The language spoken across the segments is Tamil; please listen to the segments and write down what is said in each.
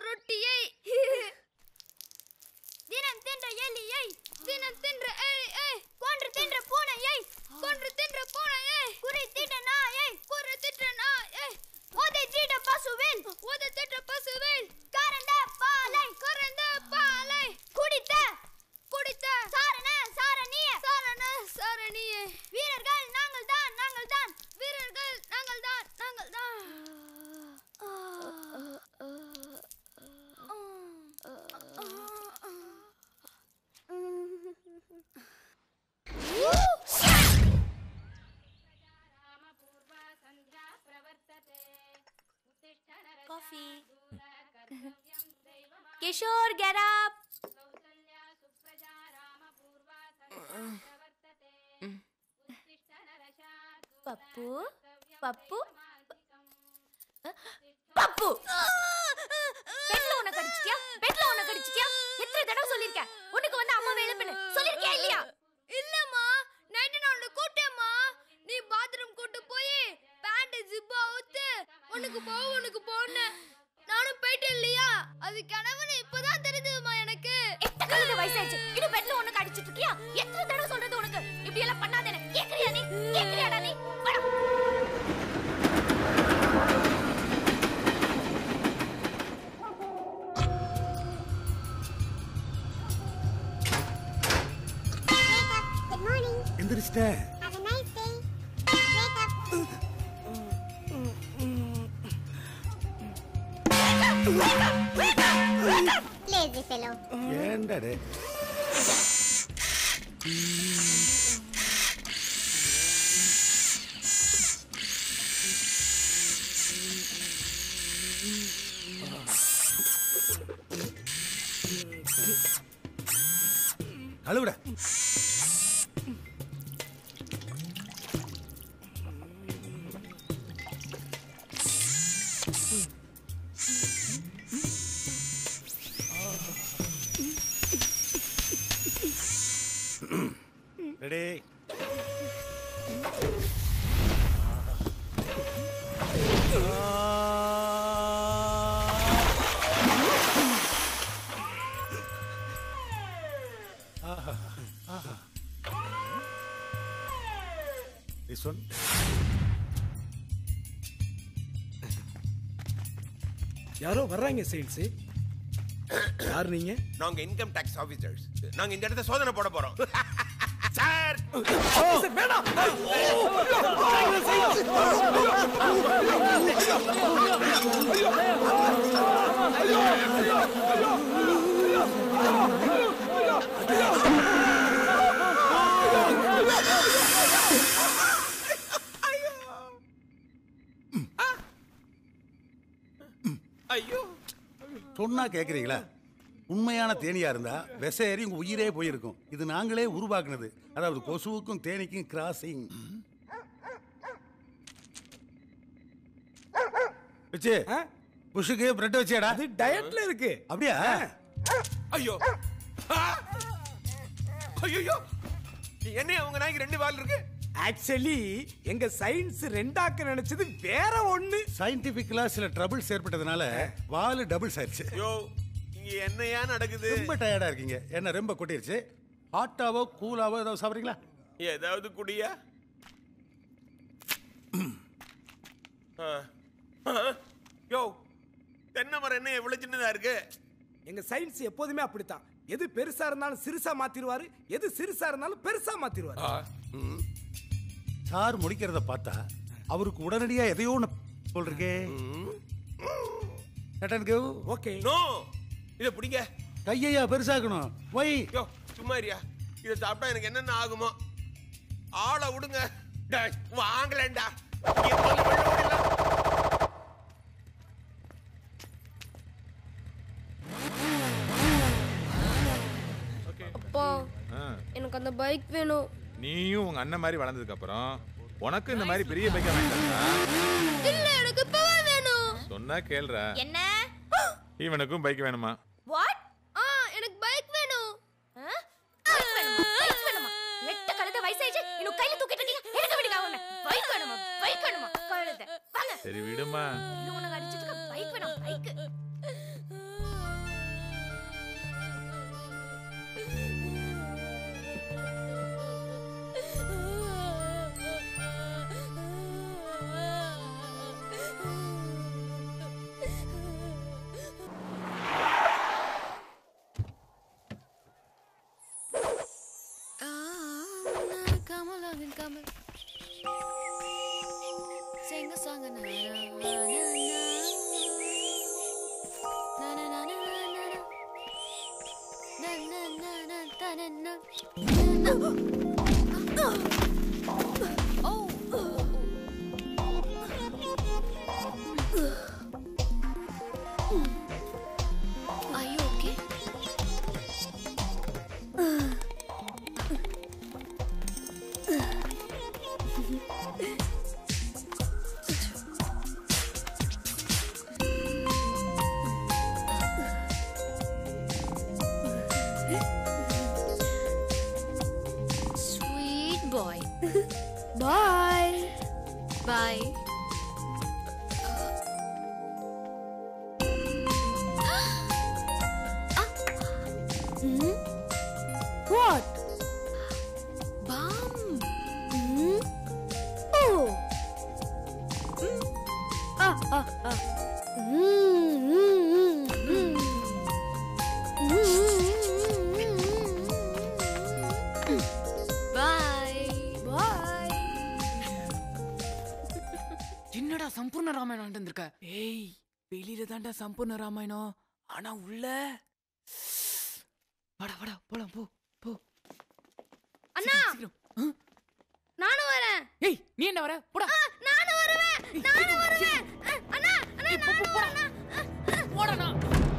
ரொட்டியை தினம் தின்ற எலியை தினம் தின்ற எலியை கொன்று தின்ற பூனையை கொன்று தின்ற பூனையை குறி திட்ட நாயை குறி திட்ட நாயை உதை திட்ட பசுவில் உதை திட்ட பசுவில் கறந்த பாலை கறந்த பாலை குடித்த குடித்த சாரண சாரணிய சாரண சாரணிய வீரர்கள் நாங்கள் தான் நாங்கள் தான் வீரர்கள் நாங்கள் தான் நாங்கள் தான் Coffee. Kishore, get up. பப்பு பப்பு பப்பு பெட்ல உன்னை கடிச்சிட்டியா பெட்ல உன்னை கடிச்சிட்டியா எத்தனை தடவை சொல்லிருக்கேன் உனக்கு வந்து அம்மா வேலை பண்ணு சொல்லிருக்கியா இல்லையா இல்லம்மா நைட்டு நான் உன்னை கூட்டேம்மா நீ பாத்ரூம் கூட்டு போய் பேண்ட் ஜிப்பா ஊத்து உனக்கு போ உனக்கு போன்னு நானும் போயிட்டேன் இல்லையா அது கனவுன்னு இப்பதான் தெரிஞ்சதுமா எனக்கு எட்ட கழுத வயசாயிடுச்சு இன்னும் பெட்ல உன்னை கடிச்சிட்டு இருக்கியா எத்தனை தடவை சொல்றது உனக்கு இப்படி எல்லாம் பண்ணாதே கேக்குறியா நீ கேக்குறியாடா நீ வாடா Good morning. எந்திரிச்சிட்டேன் Have a nice day. Wake up. Lazy fellow. ஏன்டா டே கழுவுட ரெடி This one. யாரோ வர்றாங்க சேல்ஸ் யார் நீங்க நாங்க இன்கம் டாக்ஸ் ஆபீசர்ஸ் நாங்க இந்த இடத்த சோதனை போட போறோம் சார் ஐயோ சொன்னா கேக்குறீங்களா உண்மையான தேனியா இருந்தா விச ஏறி உங்க உயிரே போயிருக்கும் இது நாங்களே உருவாக்குனது அதாவது கொசுவுக்கும் தேனிக்கும் கிராசிங் வச்சு ஆ? புஷுக்கு பிரெட் வச்சேடா அது டயட்ல இருக்கு அப்படியா ஐயோ ஐயோ என்ன அவங்க நாய்க்கு ரெண்டு வால் இருக்கு ஆக்சுவலி எங்க சயின்ஸ் ரெண்டாக்க நினைச்சது வேற ஒண்ணு சயின்டிபிக்கலா சில ட்ரபிள்ஸ் ஏற்பட்டதுனால வாலு டபுள்ஸ் ஆயிடுச்சு ஐயோ இங்க என்னையா நடக்குது ரொம்ப டயர்டா இருக்கீங்க என்ன ரொம்ப கொட்டிருச்சு ஹாட்டாவோ கூலாவோ ஏதாவது சாப்பிட்றீங்களா ஏதாவது குடியா ஆ. ஆ. யோ தென்னை மரம் என்ன எவ்வளவு சின்னதா இருக்கு எங்க சயின்ஸ் எப்போதுமே அப்படித்தான் எது பெருசா இருந்தாலும் சிறுசா மாத்திருவாரு எது சிறுசா இருந்தாலும் பெருசா மாத்திருவாரு சார் முடிக்கிறத பார்த்தா அவருக்கு உடனடியா எதையோ ஒன்று சொல்றீங்க கட்டனுக்கு ஓகே நோ இத பிடிங்க கையையா பெருசாக்கணும் வை யோ சும்மா இருயா இத சாப்பிட்டா எனக்கு என்னென்ன ஆகுமோ ஆளை விடுங்க டேய், வாங்கலேன்டா இங்க இருந்து வெளில ஓடிடலாம். அப்பா எனக்கு அந்த பைக் வேணும் நீயும் உங்க அண்ணன் மாதிரி வளர்ந்ததுக்கு அப்புறம் உனக்கு இந்த மாதிரி பெரிய பைக்கா வாங்கிட்டா இல்ல எனக்கு இப்பவே வேணும் சொன்னா கேள்ற என்ன இவனுக்கும் பைக் வேணுமா வாட் ஆ எனக்கு பைக் வேணும் பைக் வேணுமா பைக் வேணுமா எட்ட கழுத வயசாயிடுச்சு இன்னும் கையில தூக்கிட்டு இருக்கீங்க எடுக்க விடுங்க அவனை பைக் வேணுமா பைக் வேணுமா கழுத வாங்க சரி விடுமா இன்னும் உனக்கு அடிச்சிட்டு பைக் வேணும் bike Are you okay? Sweet boy. Bye. Bye. What? Bum. Hmm? Oh. Hmm. Ah, ah, ah. Mm, mm, mm, mm. Bye. Bye. என்னடா சம்பூர்ண ராமாயணம் வந்திருக்க ஏய் வெளியில தான்டா சம்பூர்ண ராமாயணம் ஆனா உள்ள வாடா வாடா போலாம் போ போ அண்ணா சீக்கிரம் ஆ? நானும் வரேன் ஏய் நீ என்ன வர போடா ஆ, நானும் வருவேன் நானும் வருவேன் அ, அண்ணா அண்ணா ஏய், போ, போ, போடா. போடா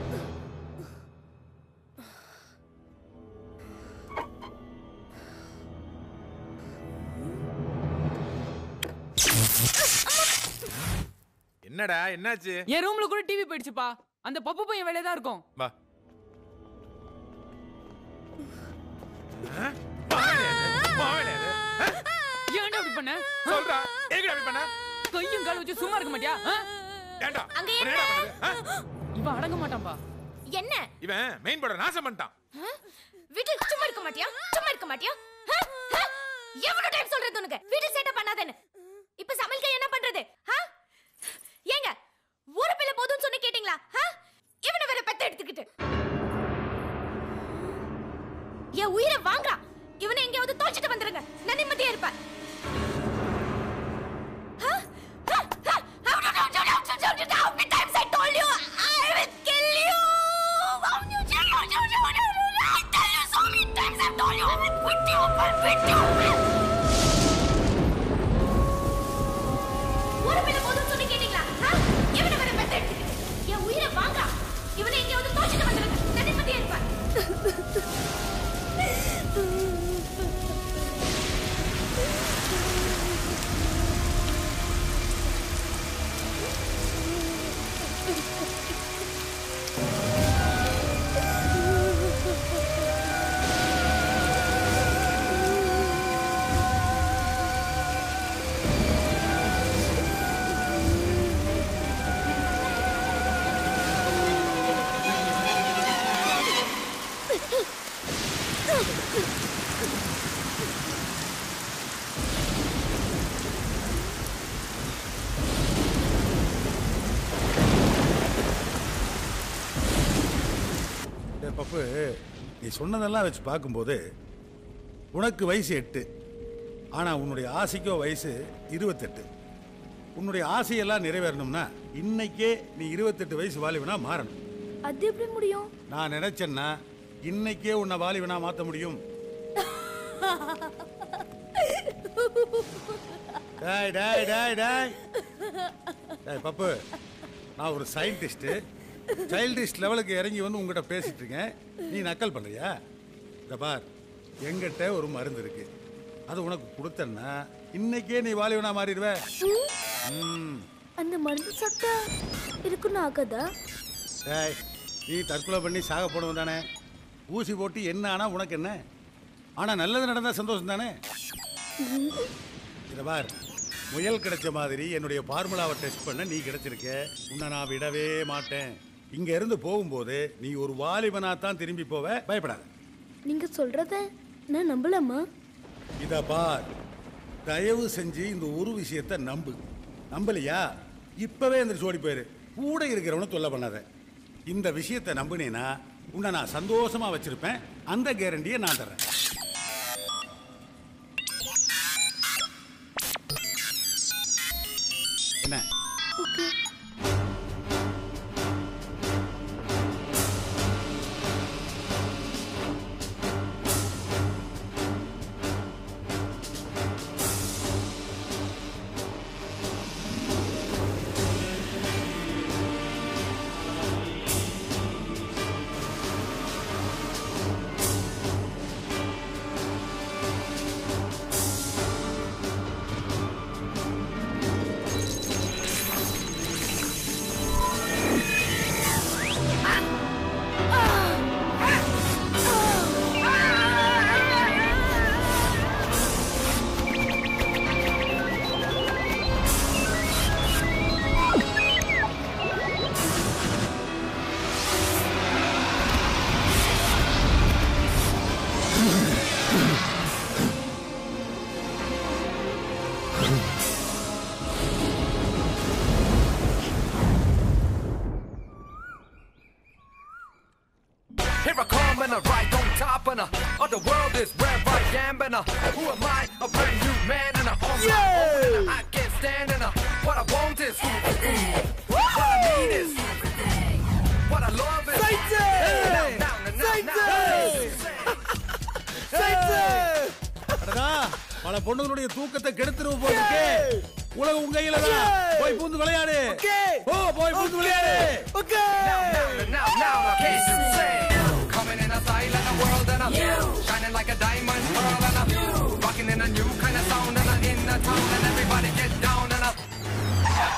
என்னடா என்னாச்சு என் ரூம்ல கூட டிவி போயிடுச்சுப்பா அந்த பப்பு பையன் வேலையா தான் இருக்கும் வா ஆ? வாங்கலையா இது? வாங்கலையா இது? ஆ? ஏன்டா அப்படி பண்ண சொல்றா எங்கடா அப்படி பண்ண கையும் கால் வச்சு சும்மா இருக்க மாட்டியா ஆ? ஏண்டா அங்க உன்னை என்னடா பண்ணுது? ஆ? இவன் அடங்க மாட்டான்பா என்ன இவன் மெயின் போர்ட நாசம் பண்ணிட்டான் ஆ? வீட்டுல சும்மா இருக்க மாட்டியா சும்மா இருக்க மாட்டியா ஆ? ஆ? எவ்வளவு டைம் சொல்றது உனக்கு வீட்டு சேட்டை பண்ணாதேன்னு இப்ப சமையல்க்கு என்ன பண்றது ஆ? ஏங்க ஒரு பிள்ளை போதும்னு சொன்ன கேட்டீங்களா ஆ? இவனை வேற பெத்த எடுத்துக்கிட்டு என் உயிரை வாங்குறான் இவனை எங்கேயாவது தோச்சிட்டு வந்துருங்க நான் நிம்மதியா இருப்பேன் ஆ? ஆ? ஆ? How do you- how do you- how do you- how do you- how many times I told you I will kill you? How do you- how do you- how do you- how do you- I tell you so many times I've told you I will quit you, I will quit you. ஒரு பிள்ளை போதும்னு சொல்லி கேட்டீங்களா ஆ? இவனை வேற பெத்த எடுத்துக்கிட்டு என் உயிரை வாங்குறான் இவனை எங்கேயாவது தோச்சிட்டு வந்துருங்க நான் நிம்மதியா இருப்பேன் டேய் பப்பு நீ சொன்னதெல்லாம் வச்சு பார்க்கும்போது உனக்கு வயசு எட்டு ஆனால் உன்னுடைய ஆசைக்கோ வயசு இருபத்தெட்டு உன்னுடைய ஆசையெல்லாம் நிறைவேறணும்னா இன்னைக்கே நீ இருபத்தெட்டு வயசு வாலிபனா மாறணும் அது எப்படி முடியும் நான் நினைச்சேன்னா இன்னைக்கே உன்னை வாலிபனா மாற்ற முடியும் டேய் டேய் டேய் டேய் டேய் பப்பு நான் ஒரு சயின்டிஸ்ட்டு சைல்டிஸ்ட் லெவலுக்கு இறங்கி வந்து உங்ககிட்ட பேசிட்டு இருக்கேன் நீ நக்கல் பண்றியா இந்த பார் எங்கிட்ட ஒரு மருந்து இருக்கு அது உனக்கு கொடுத்தேன்னா இன்னைக்கே நீ வாலிபனா மாறிடுவ ம் அந்த மருந்து சாப்பிட்டா இருக்குன்னு ஆகாதா டேய் நீ தற்கொலை பண்ணி சாக போனவன் தானே ஊசி போட்டு என்ன ஆனா உனக்கு என்ன ஆனா நல்லது நடந்தா சந்தோஷம் தானே இதை பார் முயல் கிடைச்ச மாதிரி என்னுடைய ஃபார்முலாவை டெஸ்ட் பண்ண நீ கிடைச்சிருக்க உன்னை நான் விடவே மாட்டேன் இங்க இருந்து போகும்போது நீ ஒரு வாலிபனா தான் திரும்பி போவ பயப்படாத நீங்க சொல்றத நான் நம்பலாமா இத பார் தயவு செஞ்சு இந்த ஒரு விஷயத்தை நம்பு நம்பலையா இப்பவே இந்த ஓடி போயிரு கூட இருக்கிறவனை தொல்லை பண்ணாத இந்த விஷயத்தை நம்புனேனா உன்னை நான் சந்தோஷமா வச்சிருப்பேன் அந்த கேரண்டியை நான் தரேன் என்ன Here I come and I ride on top and uh, of the world is where I am and uh, who am I? A brand new man and uh, on my own and uh, I can't stand and uh, what I want is what I need is what I love is now, now, now, now, அடடா, பல பொண்ணுங்களுடைய தூக்கத்தை கெடுத்துருவ போறதுக்கு உலகம் உங்க கையில தான் போய் பூந்து விளையாடு ஓ போய் பூந்து விளையாடு now, now, now, now, can't you say? Coming in a style and a world and a shining like a diamond pearl and a rocking in a new kind of sound and a in the town and everybody get down and a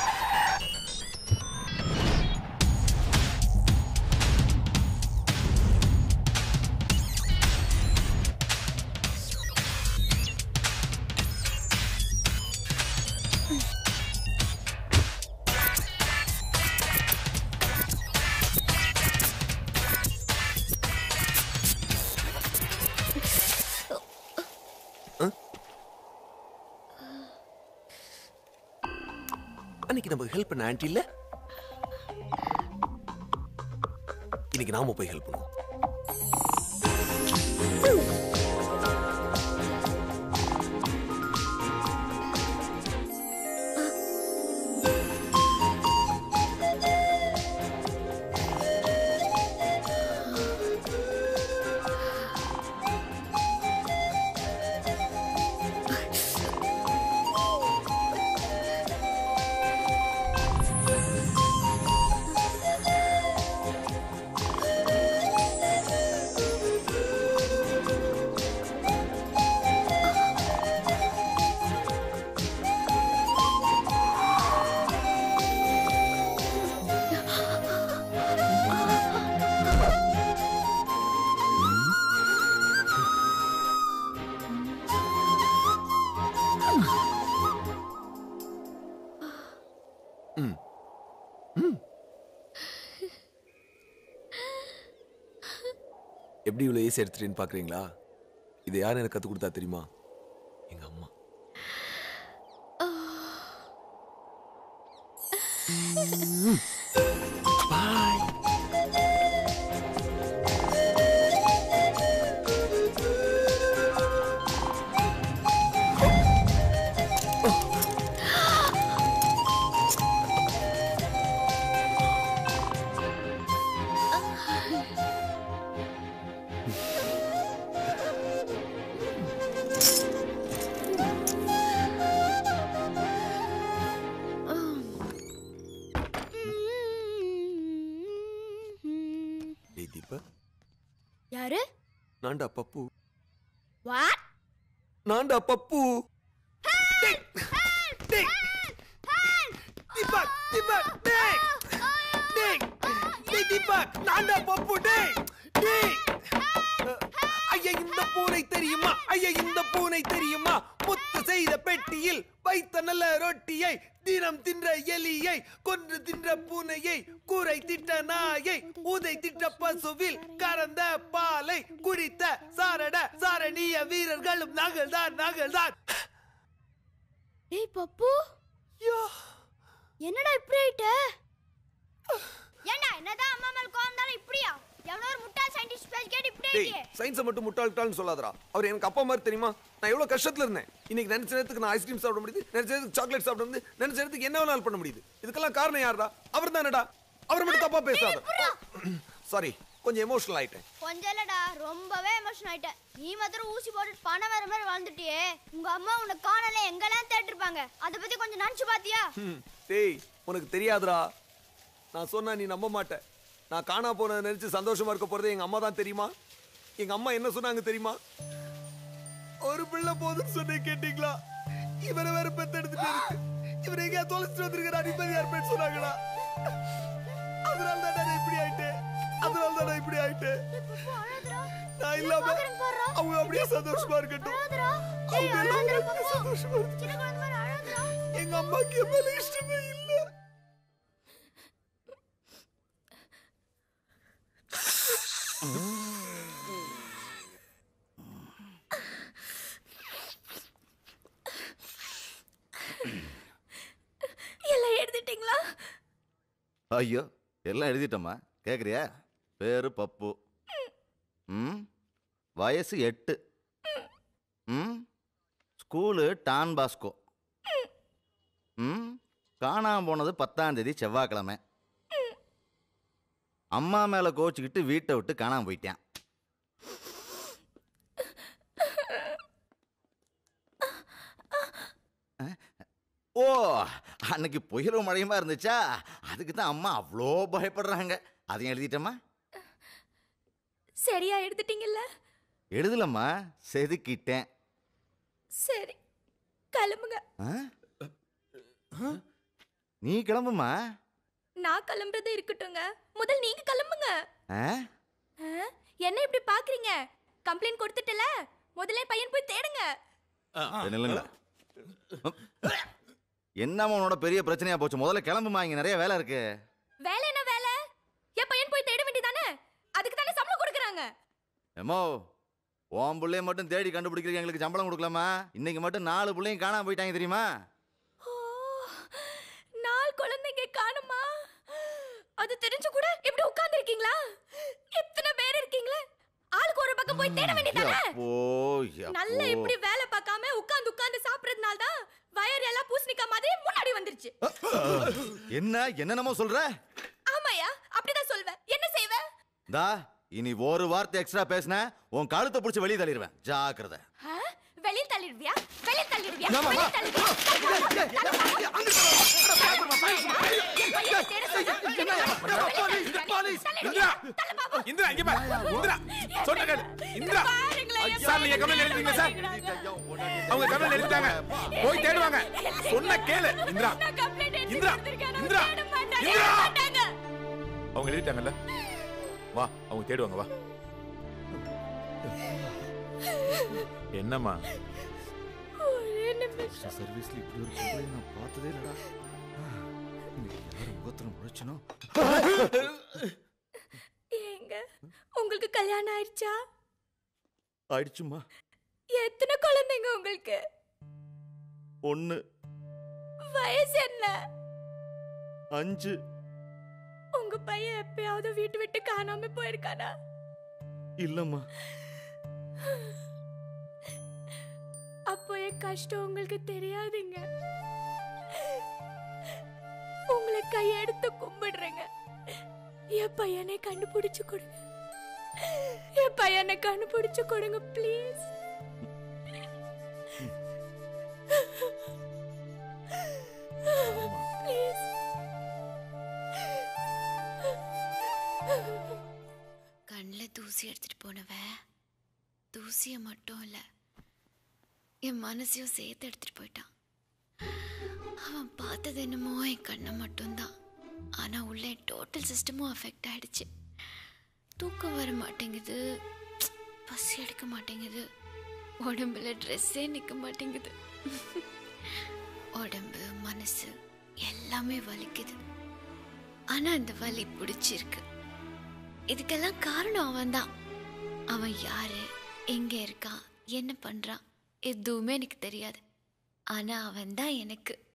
அன்னைக்கு நமக்கு ஹெல்ப் பண்ண ஆன்ட்டி இல்ல இன்னைக்கு நாம போய் ஹெல்ப் பண்ணுவோம் எப்படி இவ்வளோ ஏசி எடுத்துட்டேன்னு பார்க்குறீங்களா இது யார் எனக்கு கற்றுக் கொடுத்தா தெரியுமா எங்கள் அம்மா டேய் தீபக் யாரு நான்டா பப்பு வாட் நான்டா பப்பு தீபக் தீபக் டேய் டேய் டேய் தீபக் நான்டா பப்பு டேய் டேய் ஐயா இந்த பூனை தெரியுமா ஐயா இந்த பூனை தெரியுமா முத்து செய்த பெட்டியில் வைத்த நல்ல ரொட்டியை தினம் தின்ற எலியை கொன்று தின்ற பூனையை கூரை திட்ட நாயை ஊதை திட்ட பசுவில் கறந்த பாலை குடித்த சாரட சாரணிய வீரர்களும் நாங்கள்தான் நாங்கள்தான் ஏய் பப்பு என்னடா இப்படி ஆயிட்ட ஏண்டா என்னதான் அம்மா மேல கோவம் இருந்தாலும் இப்படியா எவ்வளவு ஒரு முட்டாள் சயின்டிஸ்ட் பேசி கேட்டு இப்படி டேய் ஆயிட்டியே சயின்ஸை மட்டும் முட்டாள்ட்டாள்னு சொல்லாதடா அவர் எனக்கு அப்பா மாதிரி தெரியுமா நான் எவ்வளவு கஷ்டத்துல இருந்தேன் இன்னைக்கு நினைச்ச நேரத்துக்கு நான் ஐஸ்கிரீம் சாப்பிட முடியுது நினைச்ச நேரத்துக்கு சாக்லேட் சாப்பிட முடியுது நினைச்ச நேரத்துக்கு என்ன வேணாலும் பண்ண முடியுது இதுக்கெல்லாம் காரணம் யாருடா அவர் தானடா அவர் மட்டும் தப்பா பேசாத சாரி கொஞ்சம் எமோஷனல் ஆயிட்டேன் கொஞ்சம் இல்லடா ரொம்பவே எமோஷன் ஆயிட்டேன் நீ மாத்திரம் ஊசி போட்டுட்டு பணம் வர மாதிரி வாழ்ந்துட்டியே உங்க அம்மா உன்னை காணல எங்கெல்லாம் தேட்டிருப்பாங்க அதை பத்தி கொஞ்சம் நினைச்சு பாத்தியா ம், டேய் உனக்கு தெரியாதுடா நான் சொன்னா நீ நம்ப மாட்ட நான் காணா போனதை நினைச்சு சந்தோஷமா இருக்க போறது எங்க அம்மா தான் தெரியுமா எங்க அம்மா என்ன சொன்னாங்க தெரியுமா ஒரு பிள்ளை போதுன்னு சொன்னே கேட்டீங்களா இவரை வேற பெத்தெடுத்துட்டு இருக்கு இவரை எங்கேயா தொலைச்சிட்டு வந்திருக்கிற நிம்மதியா இருப்பேன்னு சொன்னாங்களா அதனால தான் நான் இப்படி ஆயிட்டேன் அதனால தான் நான் இப்படி ஆயிட்டேன் நான் இல்லாம அவங்க அப்படியே சந்தோஷமா இருக்கட்டும் அவங்க எல்லாமே அப்படியே சந்தோஷமா இருக்கட்டும். எங்க அம்மாக்கு என் மேல இஷ்டமே இல்ல எல்லாம் எடுத்துட்டீங்களா ஐயோ எல்லாம் எழுதிட்டோமா கேக்குறியா பேரு பப்பு ம் வயசு எட்டு ம் ஸ்கூலு டான் பாஸ்கோ ம் காணாம போனது பத்தாம் தேதி செவ்வாய்க்கிழமை அம்மா மேலே கோச்சிக்கிட்டு வீட்டை விட்டு காணாம போயிட்டேன் அஹ், ஓ அன்னைக்கு புயலும் மழையுமா இருந்துச்சா அதுக்கு தான் அம்மா அவ்வளோ பயப்படுறாங்க அதையும் எழுதிட்டேம்மா சரியா எடுத்துட்டீங்கல்ல எழுதலம்மா செதுக்கிட்டேன் சரி கிளம்புங்க ஆ? நீ கிளம்புமா நான் கிளம்புறது இருக்கட்டுங்க முதல் நீங்க கிளம்புங்க ஆ? ஆ? என்ன இப்படி பாக்குறீங்க கம்ப்ளைண்ட் கொடுத்துட்டல முதல்ல பையன் போய் தேடுங்க சரி, நில்லுங்க என்னம்மா உன்னோட பெரிய பிரச்சனையா போச்சு முதல்ல கிளம்புமா இங்க நிறைய வேலை இருக்கு வேலை என்ன வேலை என் பையன் போய் தேட வேண்டியதானே அதுக்கு தானே சம்பளம் கொடுக்குறாங்க எம்மோ உன் பிள்ளைய மட்டும் தேடி கண்டுபிடிக்கிறதுக்கு எங்களுக்கு சம்பளம் கொடுக்கலாமா இன்னைக்கு மட்டும் நாலு பிள்ளையும் காணாம போயிட்டாங்க தெரியுமா ஓ, நாலு குழந்தைங்க காணுமா அது தெரிஞ்சு கூட இப்படி உட்கார்ந்து இருக்கீங்களா இத்தனை பேர் இருக்கீங்களே ஆளுக்கு ஒரு பக்கம் போய் தேட வேண்டியதானே எப்போ நல்ல எப்போ. இப்படி வேலை பார்க்காம உட்கார்ந்து உட்கார்ந்து சாப்பிடுறதுனால தான் வயர் எல்லாம் பூசணிக்கா மாதிரி முன்னாடி வந்துருச்சு என்ன என்னென்னமோ சொல்ற ஆமாயா அப்படிதான் சொல்வேன் என்ன செய்வ தா இனி ஒரு வார்த்தை எக்ஸ்ட்ரா பேசின உன் கழுத்தை பிடிச்சி வெளியே தள்ளிடுவேன் ஜாக்கிரதை ஆ? வெளிய தள்ளிடுவியா வெளிய தள்ளிடுவியா ஏம்மா, வெளிய அம்மா. தள்ளிடுவியா என் பையனை தேட இந்திரா இந்திரா இங்க பாரு இந்திரா சொன்ன கேளு இந்திரா சார் நீங்க கம்ப்ளைண்ட் எழுதிட்டீங்க சார் அவங்க கம்ப்ளைண்ட் எழுதிட்டாங்க போய் தேடுவாங்க சொன்ன கேளு இந்திரா இந்திரா இந்திரா இந்திரா அவங்க எழுதிட்டாங்கல்ல வா அவங்க தேடுவாங்க வா என்னம்மா ஒரே நிமிஷம் சர்வீஸ்ல இப்படி ஒரு பொம்பளை நான் பார்த்ததே இல்லடா இன்னைக்கு யார் முகத்துல முளைச்சனோ ஏங்க உங்களுக்கு கல்யாணம் ஆயிடுச்சா ஆயிடுச்சுமா எத்தனை குழந்தைங்க உங்களுக்கு ஒன்னு வயசு என்ன அஞ்சு உங்க பையன் எப்பயாவது வீட்டு விட்டு காணாம போயிருக்கானா இல்லம்மா அப்போ என் கஷ்டம் உங்களுக்கு தெரியாதுங்க உங்களை கையெடுத்து கும்பிடுறேங்க என் பையனை கண்டுபிடிச்சு கொடுங்க என் பையனை கண்டுபிடிச்சு கொடுங்க ப்ளீஸ் ப்ளீஸ் கண்ணில் தூசி எடுத்துட்டு போனவ தூசியை மட்டும் இல்லை என் மனசையும் சேர்த்து எடுத்துட்டு போயிட்டான் அவன் பார்த்தது என்னமோ என் கண்ணை மட்டும்தான் ஆனால் உள்ள என் டோட்டல் சிஸ்டமும் அஃபெக்ட் ஆயிடுச்சு தூக்கம் வர மாட்டேங்குது பசி எடுக்க மாட்டேங்குது உடம்புல ட்ரெஸ்ஸே நிற்க மாட்டேங்குது உடம்பு மனசு எல்லாமே வலிக்குது ஆனால் அந்த வலி பிடிச்சிருக்கு இதுக்கெல்லாம் காரணம் அவன்தான் அவன் யாரு எங்க இருக்கான் என்ன பண்றான் எதுவுமே எனக்கு தெரியாது ஆனா அவன் தான் எனக்கு